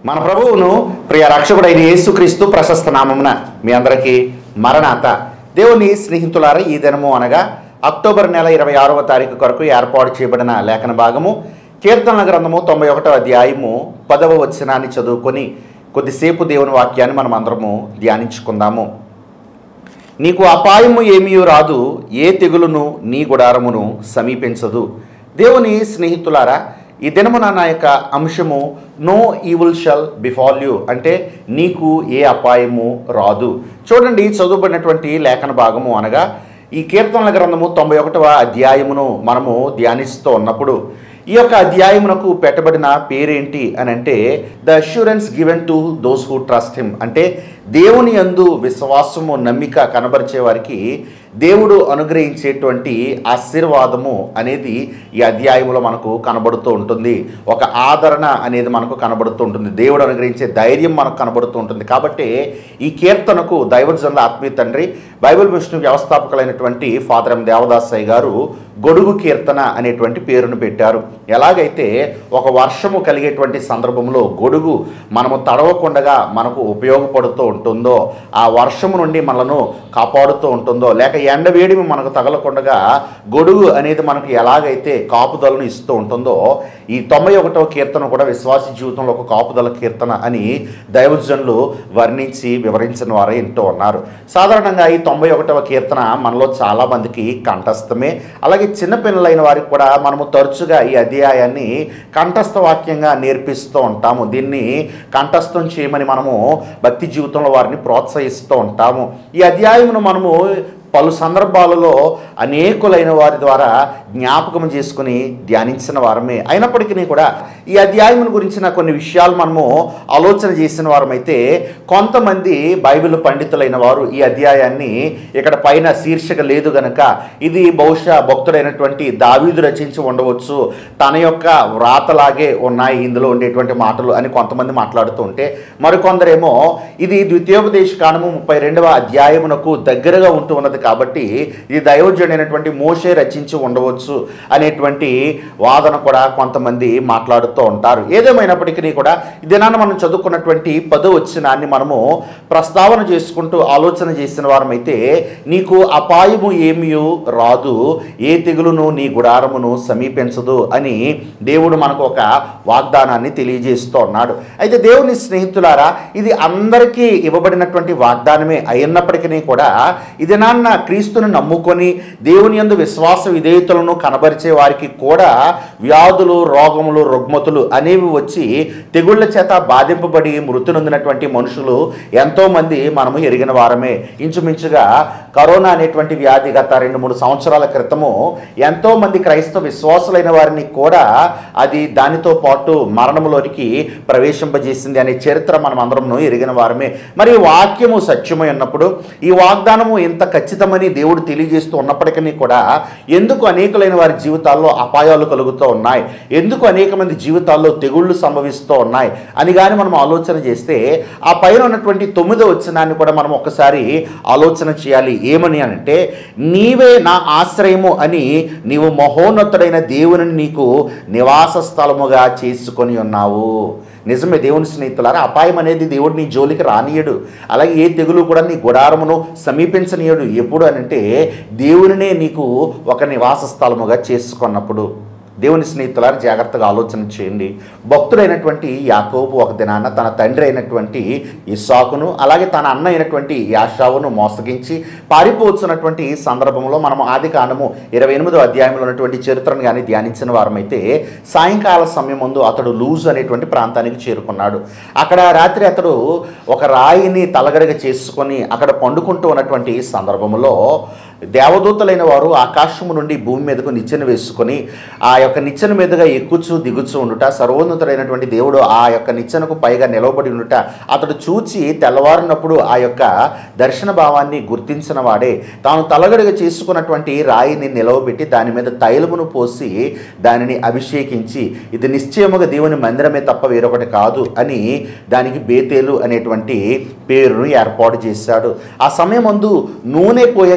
మన ప్రభువును ప్రియ రక్షకుడైన యేసుక్రీస్తు ప్రశస్త నామమున మీ అందరికీ మరణాత దేవుని స్నేహితులారా ఈ దినము అనగా అక్టోబర్ నెల ఇరవై ఆరవ తారీఖు కొరకు ఏర్పాటు చేయబడిన లేఖన భాగము కీర్తనల గ్రంథము తొంభై ఒకటో అధ్యాయము పదవ వచనాన్ని చదువుకొని కొద్దిసేపు దేవుని వాక్యాన్ని మనం అందరము ధ్యానించుకుందాము నీకు అపాయము ఏమీ రాదు ఏ తెగులును నీ గుడారమును సమీపించదు దేవుని స్నేహితులారా ఈ దినమున నా యొక్క అంశము no evil shall befall you అంటే నీకు ఏ అపాయము రాదు చూడండి చదువుబడినటువంటి లేఖన భాగము అనగా ఈ కీర్తనల గ్రంథము తొంభై ఒకటవ అధ్యాయమును మనము ధ్యానిస్తూ ఉన్నప్పుడు ఈ యొక్క అధ్యాయమునకు పెట్టబడిన పేరేంటి అని అంటే the assurance given to those who trust him అంటే దేవుని యందు విశ్వాసము నమ్మిక కనబరిచే వారికి దేవుడు అనుగ్రహించేటువంటి ఆశీర్వాదము అనేది ఈ అధ్యాయంలో మనకు కనబడుతూ ఉంటుంది ఒక ఆదరణ అనేది మనకు కనబడుతూ ఉంటుంది దేవుడు అనుగ్రహించే ధైర్యం మనకు కనబడుతూ ఉంటుంది కాబట్టి ఈ కీర్తనకు దైవజనుల ఆత్మీయ తండ్రి బైబిల్ మిషన్ వ్యవస్థాపకులైనటువంటి ఫాదర్ ఎం దేవదాసయ్య గారు గొడుగు కీర్తన అనేటువంటి పేరును పెట్టారు ఎలాగైతే ఒక వర్షము కలిగేటువంటి సందర్భంలో గొడుగు మనము తడవకుండగా మనకు ఉపయోగపడుతూ ఉంటుందో ఆ వర్షము నుండి మనలను కాపాడుతూ ఉంటుందో లేక ఎండవేడిమి మనకు తగలకుండగా గొడుగు అనేది మనకు ఎలాగైతే కాపుదలను ఇస్తూ ఉంటుందో ఈ తొంభై ఒకటవ కీర్తన కూడా విశ్వాస జీవితంలో ఒక కాపుదల కీర్తన అని దైవజనులు వర్ణించి వివరించిన వారే వింటూ ఉన్నారు సాధారణంగా ఈ తొంభై ఒకటవ కీర్తన మనలో చాలా మందికి కంఠస్థమే అలాగే చిన్నపిల్లలైన వారికి కూడా మనము తరచుగా ఈ అధ్యాయాన్ని కంఠస్థ వాక్యంగా నేర్పిస్తూ ఉంటాము దీన్ని కంఠస్థం చేయమని మనము భక్తి జీవితంలో వారిని ప్రోత్సహిస్తూ ఉంటాము ఈ అధ్యాయమును మనము పలు సందర్భాలలో అనేకులైన వారి ద్వారా జ్ఞాపకం చేసుకుని ధ్యానించిన వారమే అయినప్పటికీ కూడా ఈ అధ్యాయమును గురించిన కొన్ని విషయాలు మనము ఆలోచన చేసిన వారమైతే కొంతమంది బైబిల్ పండితులైన వారు ఈ అధ్యాయాన్ని ఇక్కడ పైన శీర్షిక లేదు గనక ఇది బహుశా భక్తుడైనటువంటి దావీదు రచించి ఉండవచ్చు తన యొక్క వ్రాతలాగే ఉన్నాయి ఇందులో ఉండేటువంటి మాటలు అని కొంతమంది మాట్లాడుతూ ఉంటే మరికొందరేమో ఇది ద్వితీయోపదేశ కాండము ముప్పై రెండవ అధ్యాయమునకు దగ్గరగా ఉంటూ ఉన్నది కాబట్టి ఇది దైవజుడైనటువంటి మోషే రచించి ఉండవచ్చు అనేటువంటి వాదన కూడా కొంతమంది మాట్లాడుతూ ఉంటారు ఏదేమైనప్పటికీ కూడా ఈ దినాన్ని మనం చదువుకున్నటువంటి పదో వచ్చినాన్ని మనము ప్రస్తావన చేసుకుంటూ ఆలోచన చేసిన వారమైతే నీకు అపాయము ఏమీ రాదు ఏ తెగులును నీ గుడారమును సమీపించదు అని దేవుడు మనకు ఒక వాగ్దానాన్ని తెలియజేస్తూ ఉన్నాడు అయితే దేవుని స్నేహితులారా ఇది అందరికీ ఇవ్వబడినటువంటి వాగ్దానమే అయినప్పటికీ కూడా ఇది నాన్న క్రీస్తుని నమ్ముకొని దేవుని యందు విశ్వాస విధేయతలను కనబరిచే వారికి కూడా వ్యాధులు రోగములు రుగ్మతులు అనేవి వచ్చి తెగుళ్ళ చేత బాధింపబడి మృతి నొందినటువంటి మనుషులు ఎంతోమంది మనము ఎరిగిన వారమే ఇంచుమించుగా కరోనా అనేటువంటి వ్యాధి గత రెండు మూడు సంవత్సరాల క్రితము ఎంతోమంది క్రైస్తవ విశ్వాసులైన వారిని కూడా అది దానితో పాటు మరణంలోనికి ప్రవేశింపజేసింది అనే చరిత్ర మనం అందరం ఎరిగిన వారమే మరి ఈ వాక్యము సత్యమై ఉన్నప్పుడు ఈ వాగ్దానము ఇంత ఖచ్చితమని దేవుడు తెలియజేస్తూ ఉన్నప్పటికీ కూడా ఎందుకు అనేకులైన వారి జీవితాల్లో అపాయాలు కలుగుతూ ఉన్నాయి ఎందుకు అనేక మంది జీవితాల్లో తెగుళ్ళు సంభవిస్తూ ఉన్నాయి అని కానీ మనం ఆలోచన చేస్తే ఆ పైన ఉన్నటువంటి తొమ్మిదో వచ్చినాన్ని కూడా మనం ఒకసారి ఆలోచన చేయాలి ఏమని అంటే నీవే నా ఆశ్రయము అని నీవు మహోన్నతుడైన దేవుని నీకు నివాస స్థలముగా చేసుకొని ఉన్నావు నిజమే దేవుని స్నేహితులారా అపాయం అనేది దేవుడు నీ జోలికి రానియడు అలాగే ఏ తెగులు కూడా నీ గుడారమును సమీపించనీయడు ఎప్పుడు అని అంటే దేవునినే నీకు ఒక నివాస స్థలముగా చేసుకున్నప్పుడు దేవుని స్నేహితులారు జాగ్రత్తగా ఆలోచన చేయండి భక్తుడైనటువంటి యాకోబు ఒక దినాన తన తండ్రి అయినటువంటి ఇస్సాకును అలాగే తన అన్న అయినటువంటి యాషావును మోసగించి పారిపోతున్నటువంటి సందర్భంలో మనం ఆది కాండము ఇరవై ఎనిమిదో అధ్యాయంలో ఉన్నటువంటి చరిత్రను కానీ ధ్యానించిన వారమైతే సాయంకాల సమయం ముందు అతడు లూజ్ అనేటువంటి ప్రాంతానికి చేరుకున్నాడు అక్కడ రాత్రి అతడు ఒక రాయిని తలగడగ చేసుకొని అక్కడ పండుకుంటూ ఉన్నటువంటి సందర్భంలో దేవదూతలైన వారు ఆకాశము నుండి భూమి మీదకు నిచ్చెన వేసుకొని ఆ యొక్క నిచ్చెన మీదుగా ఎక్కుచూ దిగుచూ ఉండుట సర్వోన్నతుడైనటువంటి దేవుడు ఆ యొక్క నిచ్చెనకు పైగా నిలవబడి ఉండుట అతడు చూచి తెల్లవారినప్పుడు ఆ యొక్క దర్శన భావాన్ని గుర్తించిన వాడే తాను తలగడిగా చేసుకున్నటువంటి రాయిని నిలవబెట్టి దాని మీద తైలమును పోసి దానిని అభిషేకించి ఇది నిశ్చయముగా దేవుని మందిరమే తప్ప వేరొకటి కాదు అని దానికి బేతేలు అనేటువంటి పేరును ఏర్పాటు చేశాడు ఆ సమయం ముందు నూనె పోయగానే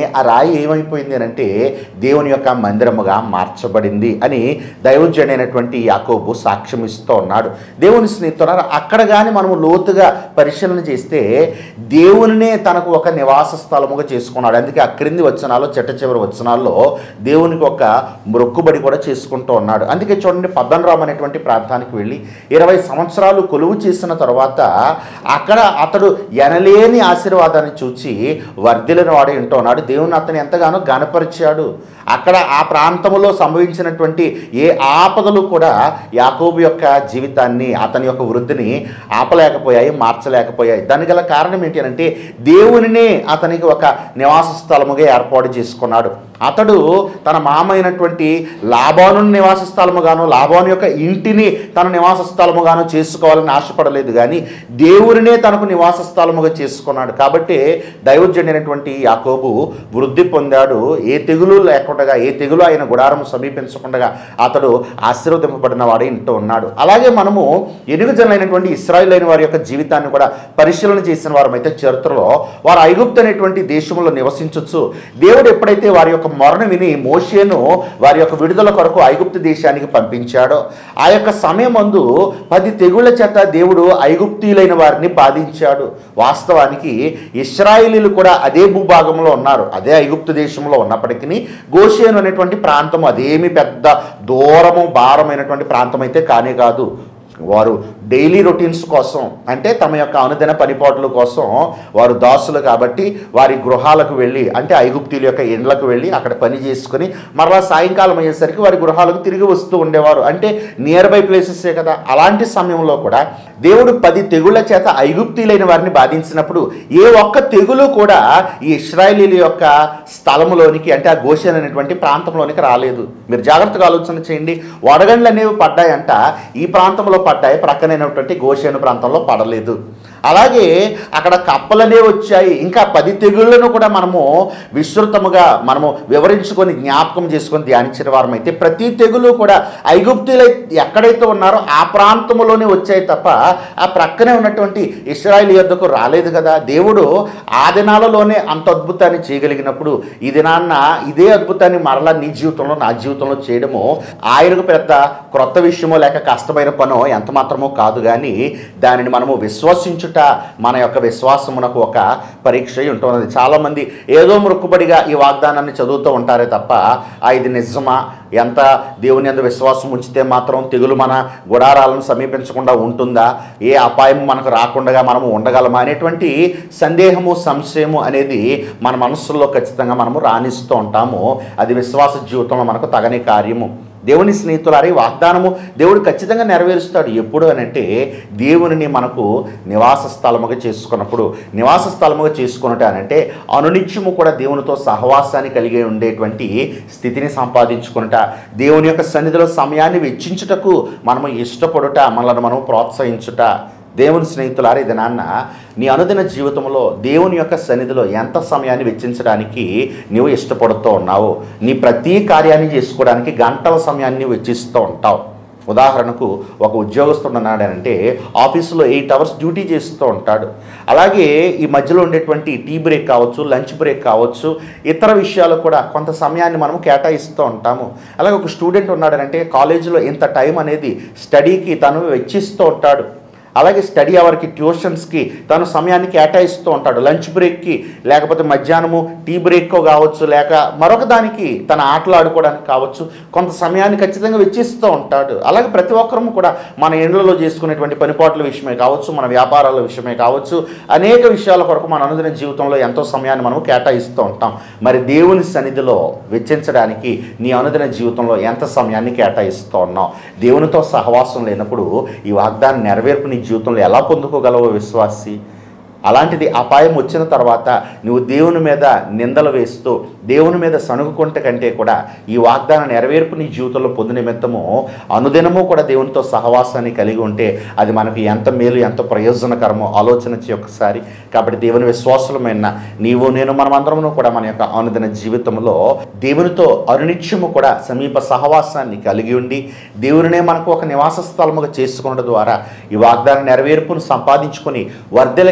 ఆ రాయి ఏమైపోయింది అని అంటే దేవుని యొక్క మందిరముగా మార్చబడింది అని దైవజుడైనటువంటి యాకోబు సాక్ష్యం ఇస్తూ ఉన్నాడు దేవుని స్నేహితున్నారు అక్కడ కానీ మనము లోతుగా పరిశీలన చేస్తే దేవునినే తనకు ఒక నివాస స్థలముగా చేసుకున్నాడు అందుకే ఆ క్రింది వచనాల్లో చెట్ట చివరి వచనాల్లో దేవునికి ఒక మొక్కుబడి కూడా చేసుకుంటూ ఉన్నాడు అందుకే చూడండి పద్దనరామ్ అనేటువంటి ప్రాంతానికి వెళ్ళి ఇరవై సంవత్సరాలు కొలువు చేసిన తర్వాత అక్కడ అతడు ఎనలేని ఆశీర్వాదాన్ని చూచి వర్ధిలిన వాడు వింటూ ఉన్నాడు దేవుని అతను ఎంతగానో గనపరిచాడు అక్కడ ఆ ప్రాంతంలో సంభవించినటువంటి ఏ ఆపదలు కూడా యాకోబు యొక్క జీవితాన్ని అతని యొక్క వృద్ధిని ఆపలేకపోయాయి మార్చలేకపోయాయి దానికి గల కారణం ఏంటి అంటే దేవునినే అతనికి ఒక నివాస స్థలముగా ఏర్పాటు చేసుకున్నాడు అతడు తన మామ అయినటువంటి లాభాను నివాస స్థలముగాను లాభాను యొక్క ఇంటిని తన నివాస స్థలముగాను చేసుకోవాలని ఆశపడలేదు కానీ దేవునినే తనకు నివాస స్థలముగా చేసుకున్నాడు కాబట్టి దైవజనుడైనటువంటి యాకోబు వృద్ధి పొందాడు ఏ తెగులు లేకుండా ఏ తెగులు ఆయన గుడారం సమీపించకుండా అతడు ఆశీర్వదింపబడిన వాడే ఇంటూ ఉన్నాడు అలాగే మనము ఎనుగు జనులైనటువంటి ఇస్రాయిల్ అయిన వారి యొక్క జీవితాన్ని కూడా పరిశీలన చేసిన వారమైతే చరిత్రలో వారు ఐగుప్తు అనేటువంటి దేశంలో నివసించవచ్చు దేవుడు ఎప్పుడైతే వారి యొక్క మొరను విని మోషేను వారి యొక్క విడుదల కొరకు ఐగుప్తు దేశానికి పంపించాడో ఆ యొక్క సమయమందు పది తెగుళ్ల చేత దేవుడు ఐగుప్తీయులైన వారిని బాధించాడు వాస్తవానికి ఇస్రాయిలీలు కూడా అదే భూభాగంలో ఉన్నారు అదే ఐగుప్తు దేశంలో ఉన్నప్పటికీ గోషేను అనేటువంటి ప్రాంతం అదేమి పెద్ద దూరము భారమైనటువంటి ప్రాంతం అయితే కానే కాదు వారు డైలీ రొటీన్స్ కోసం అంటే తమ యొక్క అనుదిన పనిపాట్ల కోసం వారు దాసులు కాబట్టి వారి గృహాలకు వెళ్ళి అంటే ఐగుప్తీయుల యొక్క ఇండ్లకు వెళ్ళి అక్కడ పని చేసుకుని మరలా సాయంకాలం అయ్యేసరికి వారి గృహాలకు తిరిగి వస్తూ ఉండేవారు అంటే నియర్ బై ప్లేసెసే కదా అలాంటి సమయంలో కూడా దేవుడు పది తెగుళ్ల చేత ఐగుప్తీయులైన వారిని బాధించినప్పుడు ఏ ఒక్క తెగులు కూడా ఈ ఇస్రాయేలీల యొక్క స్థలములోనికి అంటే ఆ గోషన్ అనేటువంటి ప్రాంతంలోనికి రాలేదు మీరు జాగ్రత్తగా ఆలోచన చేయండి వడగండ్లు అనేవి పడ్డాయంట ఈ ప్రాంతంలో పడ్డాయి ప్రక్కనైనటువంటి గోషేను ప్రాంతంలో పడలేదు అలాగే అక్కడ కప్పలనే వచ్చాయి ఇంకా పది తెగుళ్లను కూడా మనము విస్తృతముగా మనము వివరించుకొని జ్ఞాపకం చేసుకొని ధ్యానించిన వారం అయితే ప్రతి తెగులు కూడా ఐగుప్తులు ఎక్కడైతే ఉన్నారో ఆ ప్రాంతంలోనే వచ్చాయి తప్ప ఆ ప్రక్కనే ఉన్నటువంటి ఇస్రాయల్ యొద్దకు రాలేదు కదా దేవుడు ఆ దినాలలోనే అంత అద్భుతాన్ని చేయగలిగినప్పుడు ఈ దినాన్న ఇదే అద్భుతాన్ని మరలా నీ జీవితంలో నా జీవితంలో చేయడము ఆయనకు పెద్ద క్రొత్త విషయమో లేక కష్టమైన పనో ఎంత మాత్రమో కాదు కానీ దానిని మనము విశ్వసించుట మన యొక్క విశ్వాసమునకు ఒక పరీక్ష అయి ఉంటున్నది చాలామంది ఏదో మృక్కుబడిగా ఈ వాగ్దానాన్ని చదువుతూ ఉంటారే తప్ప ఆ ఇది నిజమా ఎంత దేవుని అందు విశ్వాసం ఉంచితే మాత్రం తెగులు మన గుడారాలను సమీపించకుండా ఉంటుందా ఏ అపాయం మనకు రాకుండా మనము ఉండగలమా అనేటువంటి సందేహము సంశయము అనేది మన మనస్సులో ఖచ్చితంగా మనము రాణిస్తూ ఉంటాము అది విశ్వాస జీవితంలో మనకు తగని కార్యము దేవుని స్నేహితులారి వాగ్దానము దేవుడు ఖచ్చితంగా నెరవేరుస్తాడు ఎప్పుడు అని అంటే దేవునిని మనకు నివాస స్థలముగా చేసుకున్నప్పుడు నివాస స్థలముగా చేసుకున్నట్టు అని అంటే అనునిత్యము కూడా దేవునితో సహవాసాన్ని కలిగి ఉండేటువంటి స్థితిని సంపాదించుకున్నట దేవుని యొక్క సన్నిధిలో సమయాన్ని వెచ్చించుటకు మనము ఇష్టపడుట మనల్ని మనం ప్రోత్సహించుట దేవుని స్నేహితులారా ఇది నాన్న నీ అనుదిన జీవితంలో దేవుని యొక్క సన్నిధిలో ఎంత సమయాన్ని వెచ్చించడానికి నీవు ఇష్టపడుతూ ఉన్నావు నీ ప్రతి కార్యాన్ని చేసుకోవడానికి గంటల సమయాన్ని వెచ్చిస్తూ ఉంటావు ఉదాహరణకు ఒక ఉద్యోగస్తుడు ఉన్నాడంటే ఆఫీసులో ఎయిట్ అవర్స్ డ్యూటీ చేస్తూ ఉంటాడు అలాగే ఈ మధ్యలో ఉండేటువంటి టీ బ్రేక్ కావచ్చు లంచ్ బ్రేక్ కావచ్చు ఇతర విషయాలు కూడా కొంత సమయాన్ని మనం కేటాయిస్తూ ఉంటాము అలాగే ఒక స్టూడెంట్ ఉన్నాడనంటే కాలేజీలో ఇంత టైం అనేది స్టడీకి తను వెచ్చిస్తూ ఉంటాడు అలాగే స్టడీ అవర్కి ట్యూషన్స్కి తను సమయాన్ని కేటాయిస్తూ ఉంటాడు లంచ్ బ్రేక్కి లేకపోతే మధ్యాహ్నము టీ బ్రేక్ కావచ్చు లేక మరొక దానికి తన ఆటలు ఆడుకోవడానికి కావచ్చు కొంత సమయాన్ని ఖచ్చితంగా వెచ్చిస్తూ ఉంటాడు అలాగే ప్రతి ఒక్కరము కూడా మన ఇండ్లలో చేసుకునేటువంటి పనిపాట్ల విషయమే కావచ్చు మన వ్యాపారాల విషయమే కావచ్చు అనేక విషయాల కొరకు మన అనుదిన జీవితంలో ఎంతో సమయాన్ని మనం కేటాయిస్తూ ఉంటాం మరి దేవుని సన్నిధిలో వెచ్చించడానికి నీ అనుదిన జీవితంలో ఎంత సమయాన్ని కేటాయిస్తూ ఉన్నావు దేవునితో సహవాసం లేనప్పుడు ఈ వాగ్దానం నెరవేర్పు నీ జీవితంలో ఎలా పొందుకోగలవో విశ్వాసి అలాంటిది అపాయం వచ్చిన తర్వాత నువ్వు దేవుని మీద నిందలు వేస్తూ దేవుని మీద సణుగుకుంట కంటే కూడా ఈ వాగ్దాన నెరవేర్పు నీ జీవితంలో పొందు నిమిత్తము అనుదినము కూడా దేవునితో సహవాసాన్ని కలిగి ఉంటే అది మనకు ఎంత మేలు ఎంత ప్రయోజనకరమో ఆలోచన చేయి ఒకసారి కాబట్టి దేవుని విశ్వాసులమైన నీవు నేను మనమందరము కూడా మన యొక్క అనుదిన జీవితంలో దేవునితో అనునిత్యము కూడా సమీప సహవాసాన్ని కలిగి ఉండి దేవునినే మనకు ఒక నివాస స్థలముగా చేసుకున్నడం ద్వారా ఈ వాగ్దాన నెరవేర్పును సంపాదించుకొని వర్ధెలగలిగే గొప్ప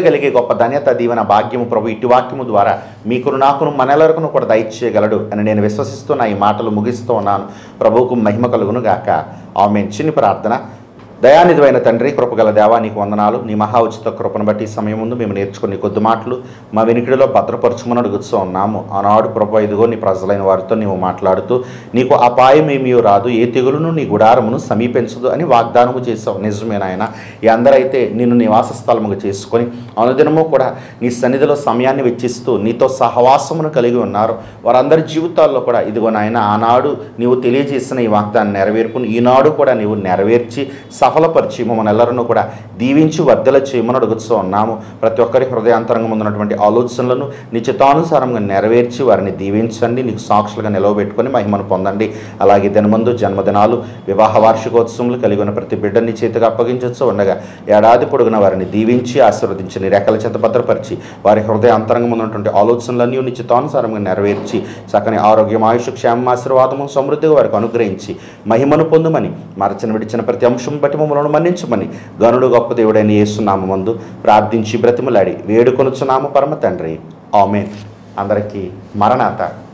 గొప్ప ధన్యత దీవెన భాగ్యము ప్రభు ఇటు వాక్యము ద్వారా మీకును నాకును మనెల్లరకును కూడా దయచేయగలడు అని నేను విశ్వసిస్తూ నా ఈ మాటలు ముగిస్తూ ఉన్నాను ప్రభువుకు మహిమ కలుగును గాక ఆమె చిన్ని ప్రార్థన దయానిధివైన తండ్రి కృపగల దేవా నీకు వందనాలు నీ మహా ఉచిత కృపను బట్టి ఈ సమయం ముందు మేము నేర్చుకుని కొద్ది మాటలు మా వినికిడిలో భద్రపరచుమని అడుగుతూ ఉన్నాము ఆనాడు ప్రభు ఇదిగో నీ ప్రజలైన వారితో నీవు మాట్లాడుతూ నీకు అపాయం ఏమీ రాదు ఏ తెగులును నీ గుడారమును సమీపించదు అని వాగ్దానము చేసావు నిజమే నాయన ఈ అందరైతే నిన్ను నివాస స్థలముగా చేసుకొని అనుదినము కూడా నీ సన్నిధిలో సమయాన్ని వెచ్చిస్తూ నీతో సహవాసమును కలిగి ఉన్నారు వారందరి జీవితాల్లో కూడా ఇదిగో నాయన ఆనాడు నీవు తెలియజేసిన ఈ వాగ్దాన్ని నెరవేర్పుని ఈనాడు కూడా నీవు నెరవేర్చి సఫలపరిచి మమ్మల్ని ಎಲ್ಲರನ್ನು కూడా దీవించి వర్ధల చేయమని అడుగుతూ ఉన్నాము ప్రతి ఒక్కరి హృదయాంతరంగం ఉన్నటువంటి ఆలోచనలను నిశ్చితానుసారంగా నెరవేర్చి వారిని దీవించండి నీకు సాక్షులుగా నిలవబెట్టుకొని మహిమను పొందండి అలాగే దినమందు జన్మదినాలు వివాహ వార్షికోత్సవములు కలిగి ఉన్న ప్రతి బిడ్డని చేతిగా అప్పగించవచ్చు ఉండగా ఏడాది పొడుగున వారిని దీవించి ఆశీర్వదించి నీ రెక్కల చేత భద్రపరిచి వారి హృదయాంతరంగం ఉన్నటువంటి ఆలోచనలన్నీ నిశ్చితానుసారంగా నెరవేర్చి చక్కని ఆరోగ్యం ఆయుష్ క్షేమ ఆశీర్వాదము సమృద్ధిగా వారికి అనుగ్రహించి మహిమను పొందుమని మరచిన విడిచిన ప్రతి అంశం బట్టి మమ్మల్ని మన్నించమని గనుడు గొప్ప దేవుడైన యేసునామందు ప్రార్థించి బ్రతిమలాడి వేడుకొనుచున్నాము పరమ తండ్రి ఆమె అందరికీ మరణాత